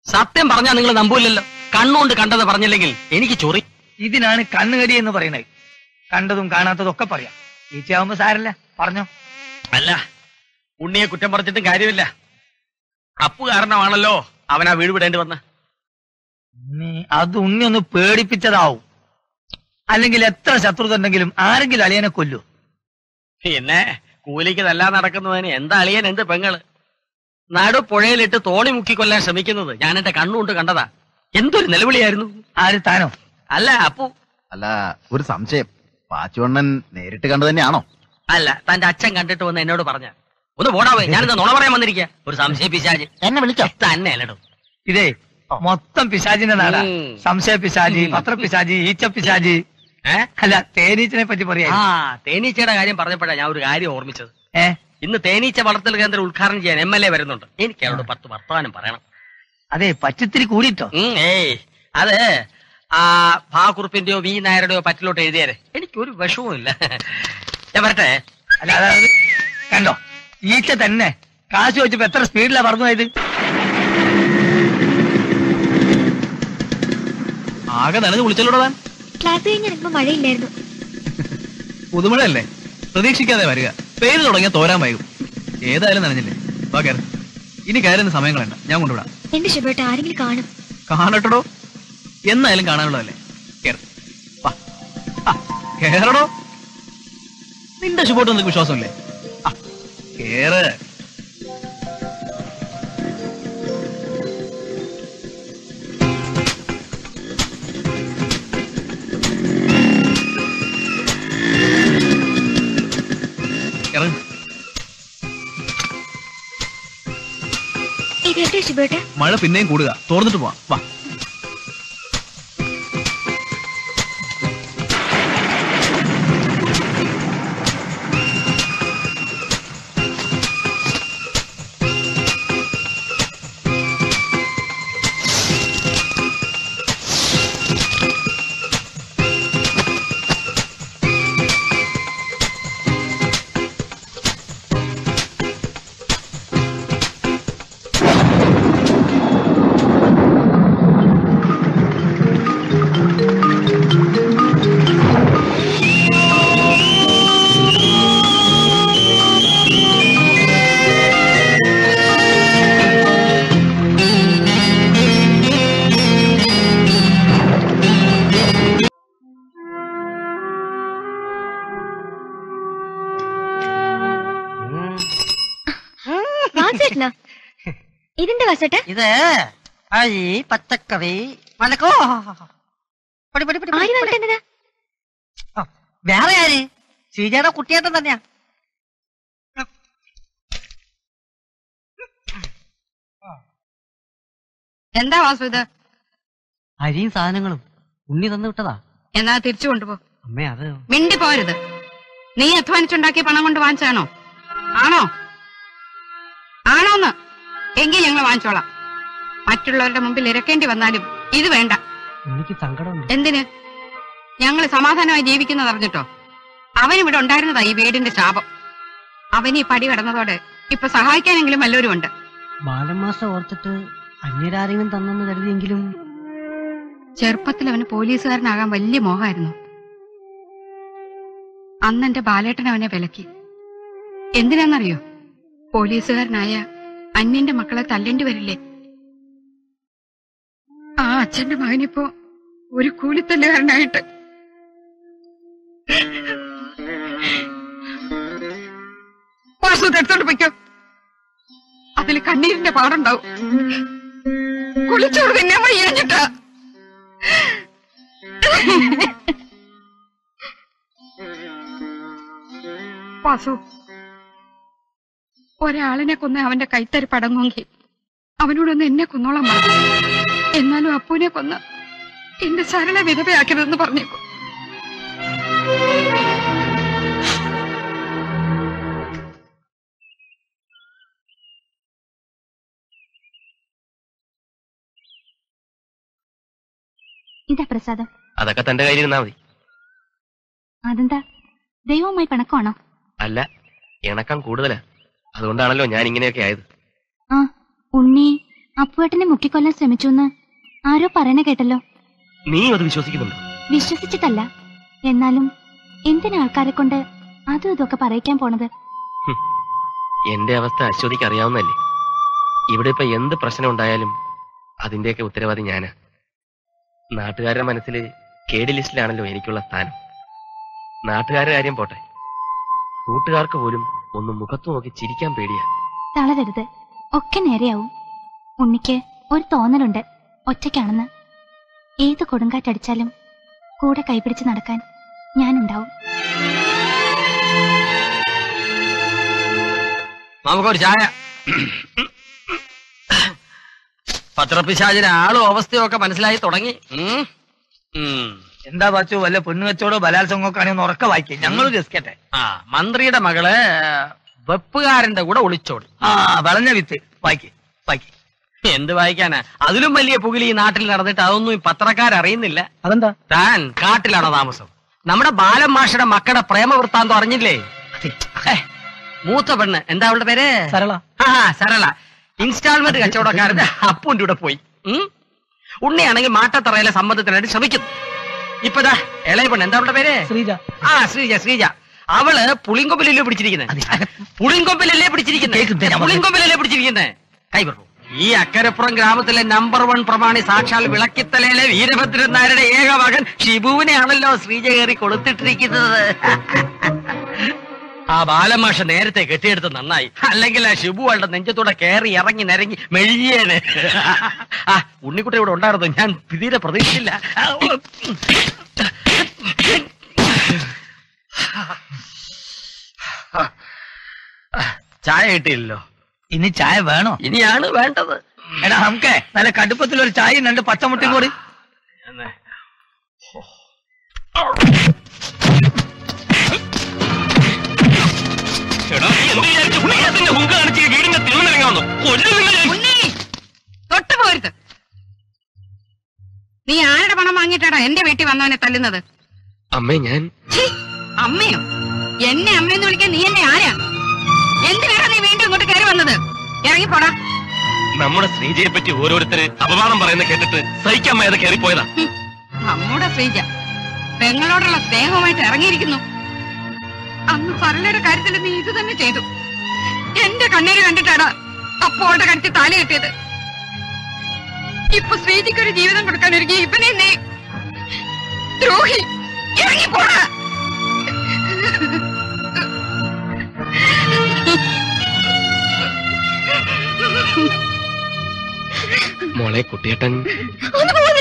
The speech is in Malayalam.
സത്യം പറഞ്ഞാൽ നിങ്ങൾ നമ്പൂല്ലല്ലോ കണ്ണുകൊണ്ട് കണ്ടത് പറഞ്ഞില്ലെങ്കിൽ എനിക്ക് ചൊറി ഇതിനാണ് കണ്ണുകടി എന്ന് പറയുന്നത് കണ്ടതും കാണാത്തതും ഒക്കെ പറയാം ഈച്ചയാവുമ്പോ സാരല്ല പറഞ്ഞോ അല്ല ഉണ്ണിയെ കുറ്റം പറഞ്ഞിട്ടും കാര്യമില്ല അപ്പു കാരണമാണല്ലോ അവൻ ആ വീട് വിടേണ്ടി വന്ന ഉണ്ണി അത് ഉണ്ണി ഒന്ന് പേടിപ്പിച്ചതാവും അല്ലെങ്കിൽ എത്ര ശത്രുത ഉണ്ടെങ്കിലും ആരെങ്കിലും അളിയനെ കൊല്ലൂ പിന്നെ കൂലിക്ക് തല്ലാൻ നടക്കുന്നതിന് എന്താ അളിയൻ എന്ത് പെങ്ങള് നടു പുഴയിലിട്ട് തോണി മുക്കിക്കൊല്ലാൻ ശ്രമിക്കുന്നത് ഞാൻ എന്റെ കണ്ണുകൊണ്ട് കണ്ടതാ എന്തൊരു നിലവിളിയായിരുന്നു ആര് താനോ അല്ല അപ്പു അല്ല ഒരു സംശയം പാച്ചുവണ്ണൻ നേരിട്ട് കണ്ടു തന്നെയാണോ അല്ല തന്റെ അച്ഛൻ കണ്ടിട്ട് വന്ന് എന്നോട് പറഞ്ഞ ഒന്ന് പോടാവേ ഞാനിന്ന് നുണ പറയാൻ വന്നിരിക്കുക ഒരു സംശയ പിശാജ് എന്നെ വിളിച്ചോ തന്നെ അല്ലടോ ഇതേ മൊത്തം പിശാചിന്റെ നാടാ ഉം. സംശയ പിശാജി പത്ര പിശാജി ഈച്ച പിശാജി ഏ അല്ല തേനീച്ചനെ പറ്റി പറയാ ആ തേനീച്ചയുടെ കാര്യം പറഞ്ഞപ്പോഴാ ഞാൻ ഒരു കാര്യം ഓർമ്മിച്ചത് ഏ ഇന്ന് തേനീച്ച വളർത്തൽ കേന്ദ്രം ഉദ്ഘാടനം ചെയ്യാൻ എം എൽ എ വരുന്നുണ്ട് എനിക്ക് അവരോട് പത്ത് വർത്തമാനം പറയണം അതെ പച്ചത്തിരി കൂടിട്ടോ ഉം, ഏയ് അത് ആ ഭാകുറുപ്പിന്റെയോ വി നായരുടെയോ പറ്റിലോട്ട് എഴുതിയാരെ എനിക്കൊരു വിഷവും ഇല്ല ഞാൻ വരട്ടെ അല്ല അതായത് കണ്ടോ ഈച്ച തന്നെ കാശ് വെച്ചപ്പോ എത്ര സ്പീഡിലാ പറഞ്ഞു പോയത് ആകെ നനഞ്ഞു വിളിച്ചല്ലോടാ താൻ ക്ലാസ് കഴിഞ്ഞ് ഇറങ്ങുമ്പോ മഴയില്ലായിരുന്നു പുതുമഴയല്ലേ പ്രതീക്ഷിക്കാതെ വരിക പെയ്തു തുടങ്ങിയ തോരാൻ വൈകും ഏതായാലും നനഞ്ഞില്ലേ വാ കയറി ഇനി കയറുന്ന സമയം കളയണ്ട ഞാൻ കൊണ്ടുവിടാം എന്റെ ശുഭേട്ട ആരെങ്കിലും കാണും കാണട്ടടോ എന്നായാലും കാണാനുള്ളതല്ലേ കേറ് വാ ആ, കേറടോ നിന്റെ ശുഭോട്ട് നിനക്ക് വിശ്വാസമില്ലേ ആ, കേറ് ഇറങ്ങ് ഇതെന്റെ ശുഭേട്ട മഴ പിന്നെയും കൂടുക തോർന്നിട്ട് പോവാം വാ വാസേട്ടനാ ഇതിന്റെ വാസേട്ട ഇത് അരി പച്ചക്കറി മലക്കോ പടി പടി പടി ആര് വാങ്ങിട്ടെന്നതാ വേറെ ആര് ശ്രീജയുടെ കുട്ടിയേട്ടൻ തന്നെയാ എന്താ വാസു ഇത് അരിയും സാധനങ്ങളും ഉണ്ണി തന്നു വിട്ടതാ എന്നാ തിരിച്ചു കൊണ്ടുപോ അമ്മേ അത് മിണ്ടി പോരുത് നീ അധ്വാനിച്ചുണ്ടാക്കിയ പണം കൊണ്ട് വാങ്ങിച്ചാണോ ആണോ ആണോന്ന് എങ്കിൽ ഞങ്ങൾ വാങ്ങിച്ചോളാം മറ്റുള്ളവരുടെ മുമ്പിൽ ഇരക്കേണ്ടി വന്നാലും ഇത് വേണ്ട എനിക്ക് സങ്കടമുണ്ട് എന്തിന് ഞങ്ങൾ സമാധാനമായി ജീവിക്കുന്നത് അറിഞ്ഞിട്ടോ അവൻ ഇവിടെ ഉണ്ടായിരുന്നതാ ഈ വീടിന്റെ ശാപം അവൻ ഈ പടി കടന്നതോടെ ഇപ്പൊ സഹായിക്കാനെങ്കിലും വല്ലവരും ഉണ്ട് ബാലമാസം ഓർത്തിട്ട് അന്യരാരെങ്കിലും തന്നെന്ന് കരുതിയെങ്കിലും ചെറുപ്പത്തിൽ അവന് പോലീസുകാരനാകാൻ വലിയ മോഹമായിരുന്നു അന്ന് എന്റെ ബാലേട്ടൻ അവനെ വിലക്കി എന്തിനാന്നറിയോ പോലീസുകാരനായ അന്യന്റെ മക്കളെ തല്ലേണ്ടി വരില്ലേ ആ അച്ഛന്റെ മകനിപ്പോ ഒരു കൂലിത്തല്ലുകാരനായിട്ട് വാസു ഇത് എടുത്തോണ്ട് പൊയ്ക്കോ അതിൽ കണ്ണീരിന്റെ പാടുണ്ടാവും കുളിച്ചോറ് തിന്നാൻ വയ്യാഞ്ഞിട്ടാ വാസു ഒരാളിനെ കൊന്ന് അവന്റെ കൈത്തരി പടങ്ങുമെങ്കിൽ അവനോടൊന്ന് എന്നെ കൊന്നോളാൻ പറഞ്ഞു എന്നാലും അപ്പുവിനെ കൊന്ന് എന്റെ സരള വിധവയാക്കരുതെന്ന് പറഞ്ഞേക്കു ഇതാ പ്രസാദം അതൊക്കെ തന്റെ കയ്യിൽ ഇരുന്നാ മതി അതെന്താ ദൈവവുമായി പിണക്കമാണോ അല്ല ഇണക്കം കൂടുതലാ അതുകൊണ്ടാണല്ലോ ഞാൻ ഇങ്ങനെയൊക്കെ ആയത് ആ ഉണ്ണി അപ്പുവേട്ടനെ മുക്കിക്കൊല്ലാൻ ശ്രമിച്ചു എന്ന് ആരോ പറയണ കേട്ടല്ലോ നീ അത് വിശ്വസിക്കുന്നുണ്ടോ വിശ്വസിച്ചിട്ടല്ല എന്നാലും എന്തിനാ ആൾക്കാരെ കൊണ്ട് അതും ഇതൊക്കെ പറയിക്കാൻ പോണത് എന്റെ അവസ്ഥ അശ്വതിക്ക് അറിയാവുന്നല്ലേ ഇവിടെ ഇപ്പൊ എന്ത് പ്രശ്നം ഉണ്ടായാലും അതിന്റെയൊക്കെ ഉത്തരവാദി ഞാനാ നാട്ടുകാരുടെ മനസ്സിൽ കേടി ലിസ്റ്റിലാണല്ലോ എനിക്കുള്ള സ്ഥാനം നാട്ടുകാരുടെ കാര്യം പോട്ടെ കൂട്ടുകാർക്ക് പോലും ഒന്ന് മുഖത്ത് നോക്കി ചിരിക്കാൻ പേടിയാ തളരരുത് ഒക്കെ നേരെയാവും ഉണ്ണിക്ക് ഒരു തോന്നലുണ്ട് ഒറ്റയ്ക്കാണെന്ന് ഏത് കൊടുങ്കാറ്റടിച്ചാലും കൂടെ കൈപിടിച്ച് നടക്കാൻ ഞാനുണ്ടാവും നമുക്കൊരു ചായ പത്രപ്പിശാചിന് ആളും അവസ്ഥയും ഒക്കെ മനസ്സിലായി തുടങ്ങി ഉം. ഉം. എന്താ പാച്ചു വല്ല പെണ്ണുകച്ചോടോ ബലാത്സംഗമൊക്കെ ആണെങ്കിൽ ഒന്ന് ഉറക്ക വായിക്കും ഞങ്ങൾ രസിക്കട്ടെ ആ മന്ത്രിയുടെ മകള് വെപ്പുകാരന്റെ കൂടെ ഒളിച്ചോടി ആ വളഞ്ഞ വിത്ത് വായിക്ക് വായിക്ക് എന്ത് വായിക്കാനാ അതിലും വലിയ പുകിൽ ഈ നാട്ടിൽ നടന്നിട്ട് അതൊന്നും ഈ പത്രക്കാരറിയുന്നില്ല അതെന്താ താൻ കാട്ടിലാണോ താമസം നമ്മുടെ ബാലൻ മാഷയുടെ മക്കളുടെ പ്രേമവൃത്താന്തം അറിഞ്ഞില്ലേ ഹേ, മൂത്ത പെണ്ണ് എന്താ അവളുടെ പേര് സരള ആ സരള ഇൻസ്റ്റാൾമെന്റ് കച്ചവടക്കാരന്റെ അപ്പുന്റെ കൂടെ പോയി ഉം? ഉണ്ണിയാണെങ്കിൽ മാട്ടത്തറയിലെ സമ്മതത്തിനായിട്ട് ശ്രമിക്കുന്നു ഇപ്പതാ ഇളയ പെണ്ണ് എന്താ അവളുടെ പേര് ശ്രീജ ആ ശ്രീജ ശ്രീജ അവള് പുളിങ്കൊമ്പിലല്ലേ പിടിച്ചിരിക്കുന്നത് പുളിങ്കൊമ്പിലല്ലേ കേൾക്കുന്നില്ല, പിടിച്ചിരിക്കുന്നത് ഞാൻ പുളിങ്കൊമ്പിലല്ലേ പിടിച്ചിരിക്കുന്നത് കൈവറു ഈ അക്കരപ്പുറം ഗ്രാമത്തിലെ നമ്പർ വൺ പ്രമാണി സാക്ഷാൽ വിളക്കിത്തലയിലെ വീരഭദ്രൻ നായരുടെ ഏക മകൻ ഷിബുവിനെയാണല്ലോ ശ്രീജ കയറി കൊളുത്തിട്ടിരിക്കുന്നത് ആ ബാലമാഷ നേരത്തെ കെട്ടിയെടുത്ത് നന്നായി അല്ലെങ്കിൽ ആ ഷിബു അവളുടെ നെഞ്ചത്തൂടെ കയറി ഇറങ്ങി നിരങ്ങി മെഴിയേന് ആ ഉണ്ണിക്കുട്ടി ഇവിടെ ഉണ്ടായിരുന്നു ഞാൻ തീരെ പ്രതീക്ഷിച്ചില്ല ചായ കിട്ടിയില്ലല്ലോ ഇനി ചായ വേണോ ഇനിയാണ് വേണ്ടത് എടാ നമുക്ക് നല്ല കടുപ്പത്തിൽ ഒരു ചായയും രണ്ട് പച്ചമുട്ടയും കൂടി ഉണ്ണി തൊട്ടു പോരുത് നീ ആരുടെ പണം വാങ്ങിയിട്ടാടാ എന്റെ വീട്ടിൽ വന്നവനെ തല്ലുന്നത് അമ്മേ ഞാൻ ഛീ, അമ്മയോ എന്നെ അമ്മയെന്ന് വിളിക്കാൻ നീ എന്നെ ആരാ എന്തിനാണ് നീ വീണ്ടും ഇങ്ങോട്ട് കയറി വന്നത് ഇറങ്ങിപ്പോടാ നമ്മുടെ ശ്രീജയെ പറ്റി ഓരോരുത്തര് അപവാദം പറയുന്ന കേട്ടിട്ട് സഹിക്കാൻ മേത കയറിപ്പോയതാ ഹും, നമ്മുടെ ശ്രീജ പെങ്ങളോടുള്ള സ്നേഹവുമായിട്ട് ഇറങ്ങിയിരിക്കുന്നു അന്ന് സരളയുടെ കാര്യത്തിൽ നീ ഇത് തന്നെ ചെയ്തു എന്റെ കണ്ണീര് കണ്ടിട്ടാടാ അപ്പോളുടെ കഴുത്തിൽ താലി കെട്ടിയത് ഇപ്പൊ ശ്രീജിക്ക് ഒരു ജീവിതം കൊടുക്കാൻ ഒരുങ്ങി ഇവനെ നീ ദ്രോഹി ഇറങ്ങിപ്പോടാ മോളെ കുട്ടിയേട്ടൻ ഒന്ന് പോവാതെ